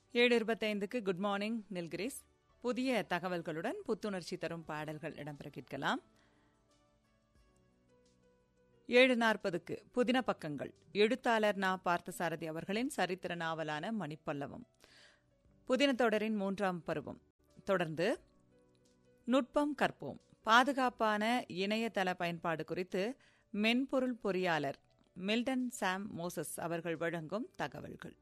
ஏழு இருபத்தைந்துக்கு good morning Nilgiris புதிய தகவல்களுடன் புத்துணர்ச்சி தரும் பாடல்கள் இடம்பெற கேட்கலாம் ஏழு நாற்பதுக்கு புதின பக்கங்கள் எழுத்தாளர் நா பார்த்தசாரதி அவர்களின் சரித்திர நாவலான மணிப்பல்லவம் புதின தொடரின் மூன்றாம் பருவம் தொடர்ந்து நுட்பம் கற்போம் பாதுகாப்பான இணையதள பயன்பாடு குறித்து மென்பொருள் பொறியாளர் மில்டன் சாம் மோசஸ் அவர்கள் வழங்கும் தகவல்கள்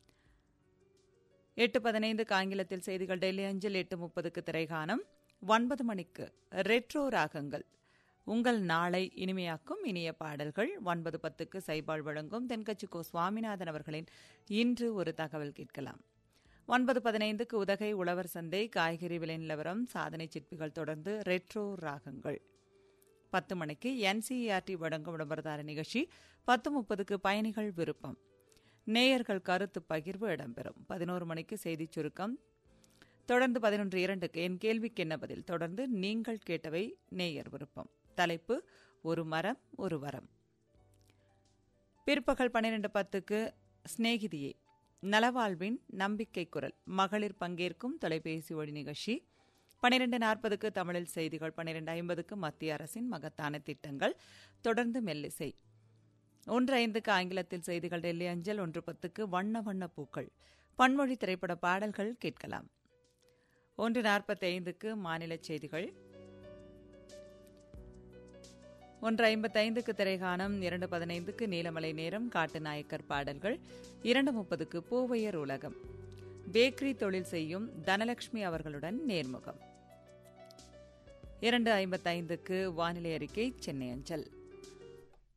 எட்டு பதினைந்துக்கு ஆங்கிலத்தில் செய்திகள் டெல்லி அஞ்சல் எட்டு முப்பதுக்கு திரைகானம் ஒன்பது மணிக்கு ரெட்ரோ ராகங்கள் உங்கள் நாளை இனிமையாக்கும் இனிய பாடல்கள் ஒன்பது பத்துக்கு சைபால் வழங்கும் தென்கட்சிக்கோ சுவாமிநாதன் அவர்களின் இன்று ஒரு தகவல் கேட்கலாம் ஒன்பது பதினைந்துக்கு உதகை உழவர் சந்தை காய்கறி விலை நிலவரம் சாதனை சிற்பிகள் தொடர்ந்து ரெட்ரோ ராகங்கள் பத்து மணிக்கு என்சிஇஆர்டி வழங்கும் விளம்பரதார நிகழ்ச்சி பத்து முப்பதுக்கு பயணிகள் விருப்பம் நேயர்கள் கருத்து பகிர்வு இடம்பெறும் பதினோரு மணிக்கு செய்திச் சுருக்கம் தொடர்ந்து பதினொன்று இரண்டுக்கு என் கேள்விக்கு என்ன பதில் தொடர்ந்து நீங்கள் கேட்டவை நேயர் விருப்பம் தலைப்பு ஒரு மரம் ஒரு வரம் பிற்பகல் பன்னிரண்டு பத்துக்கு சிநேகிதியே நலவாழ்வின் நம்பிக்கை குரல் மகளிர் பங்கேற்கும் தொலைபேசி ஒளி நிகழ்ச்சி பன்னிரண்டு நாற்பதுக்கு தமிழில் செய்திகள் பன்னிரண்டு ஐம்பதுக்கு மத்திய அரசின் மகத்தான திட்டங்கள் தொடர்ந்து மெல்லிசை ஒன்று ஐந்துக்கு ஆங்கிலத்தில் செய்திகள் டெல்லி அஞ்சல் ஒன்று பத்துக்கு வண்ண வண்ண பூக்கள் பன்மொழி திரைப்பட பாடல்கள் கேட்கலாம் ஒன்று நாற்பத்தி ஐந்துக்கு மாநில செய்திகள் ஒன்று ஐம்பத்தைந்துக்கு திரைகானம் இரண்டு பதினைந்துக்கு நீலமலை நேரம் காட்டு நாயக்கர் பாடல்கள் இரண்டு முப்பதுக்கு பூவையர் உலகம் பேக்கரி தொழில் செய்யும் தனலட்சுமி அவர்களுடன் நேர்முகம் இரண்டு ஐம்பத்தைந்துக்கு வானிலை அறிக்கை சென்னை அஞ்சல்